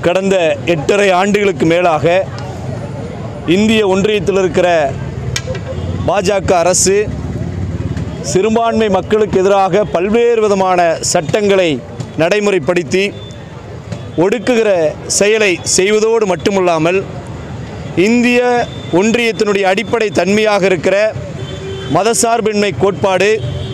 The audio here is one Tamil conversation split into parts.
கடந்த எட்டரை ஆண்டுகளுக்கு மேலாக இந்திய ஒன்றியத்தில் இருக்கிற பாஜக அரசு சிறுபான்மை மக்களுக்கு எதிராக பல்வேறு விதமான சட்டங்களை நடைமுறைப்படுத்தி ஒடுக்குகிற செயலை செய்வதோடு மட்டுமல்லாமல் இந்திய ஒன்றியத்தினுடைய அடிப்படை தன்மையாக இருக்கிற மதசார்பின்மை கோட்பாடு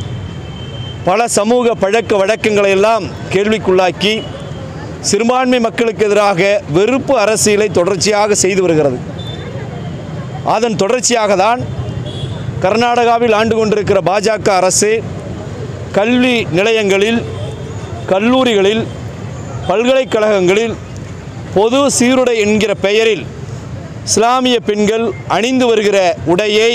பல சமூக பழக்க வழக்கங்களை எல்லாம் கேள்விக்குள்ளாக்கி சிறுபான்மை மக்களுக்கு எதிராக வெறுப்பு அரசியலை தொடர்ச்சியாக செய்து வருகிறது அதன் தொடர்ச்சியாக தான் கர்நாடகாவில் ஆண்டு கொண்டிருக்கிற பாஜக அரசு கல்வி நிலையங்களில் கல்லூரிகளில் பல்கலைக்கழகங்களில் பொது சீருடை என்கிற பெயரில் இஸ்லாமிய பெண்கள் அணிந்து வருகிற உடையை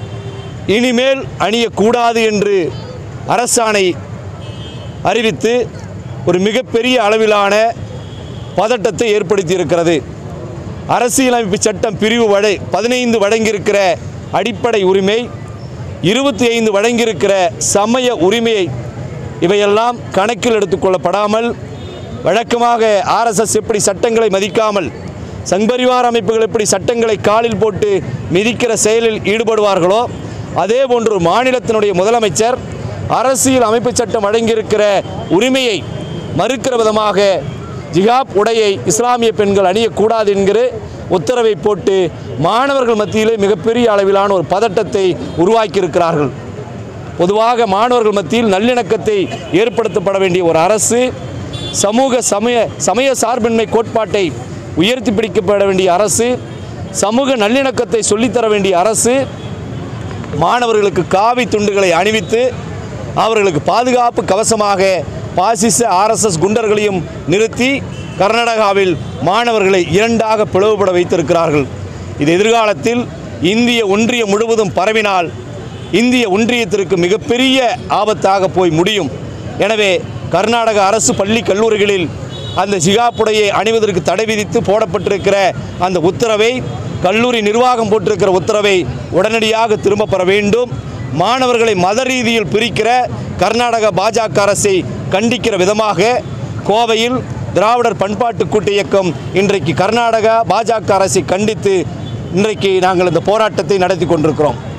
இனிமேல் அணியக்கூடாது என்று அரசாணை அறிவித்து ஒரு மிகப்பெரிய அளவிலான பதட்டத்தை ஏற்படுத்தி இருக்கிறது அரசியலமைப்பு சட்டம் பிரிவு வடை பதினைந்து வழங்கியிருக்கிற அடிப்படை உரிமை இருபத்தி ஐந்து வழங்கியிருக்கிற சமய உரிமையை இவையெல்லாம் கணக்கில் எடுத்துக்கொள்ளப்படாமல் வழக்கமாக ஆர்எஸ்எஸ் எப்படி சட்டங்களை மதிக்காமல் சங்பரிவார அமைப்புகள் எப்படி சட்டங்களை காலில் போட்டு மிதிக்கிற செயலில் ஈடுபடுவார்களோ அதே போன்று மாநிலத்தினுடைய முதலமைச்சர் அரசியல் அமைப்பு சட்டம் வழங்கியிருக்கிற உரிமையை மறுக்கிற விதமாக ஜிஹாப் உடையை இஸ்லாமிய பெண்கள் அணியக்கூடாது என்கிற உத்தரவை போட்டு மாணவர்கள் மத்தியிலே மிகப்பெரிய அளவிலான ஒரு பதட்டத்தை உருவாக்கியிருக்கிறார்கள் பொதுவாக மாணவர்கள் மத்தியில் நல்லிணக்கத்தை ஏற்படுத்தப்பட வேண்டிய ஒரு அரசு சமூக சமய சமய சார்பின்மை கோட்பாட்டை உயர்த்தி பிடிக்கப்பட வேண்டிய அரசு சமூக நல்லிணக்கத்தை சொல்லித்தர வேண்டிய அரசு மாணவர்களுக்கு காவி துண்டுகளை அணிவித்து அவர்களுக்கு பாதுகாப்பு கவசமாக பாசிச ஆர்எஸ்எஸ் குண்டர்களையும் நிறுத்தி கர்நாடகாவில் மாணவர்களை இரண்டாக பிளவுபட வைத்திருக்கிறார்கள் இது எதிர்காலத்தில் இந்திய ஒன்றியம் முழுவதும் பரவினால் இந்திய ஒன்றியத்திற்கு மிகப்பெரிய ஆபத்தாக போய் முடியும் எனவே கர்நாடக அரசு பள்ளி கல்லூரிகளில் அந்த ஜிகாப்புடையை அணிவதற்கு தடை விதித்து போடப்பட்டிருக்கிற அந்த உத்தரவை கல்லூரி நிர்வாகம் போட்டிருக்கிற உத்தரவை உடனடியாக திரும்ப பெற வேண்டும் மாணவர்களை மத ரீதியில் பிரிக்கிற கர்நாடக பாஜக அரசை கண்டிக்கிற விதமாக கோவையில் திராவிடர் பண்பாட்டு கூட்டு இயக்கம் இன்றைக்கு கர்நாடக பாஜக அரசை கண்டித்து இன்றைக்கு நாங்கள் இந்த போராட்டத்தை நடத்தி கொண்டிருக்கிறோம்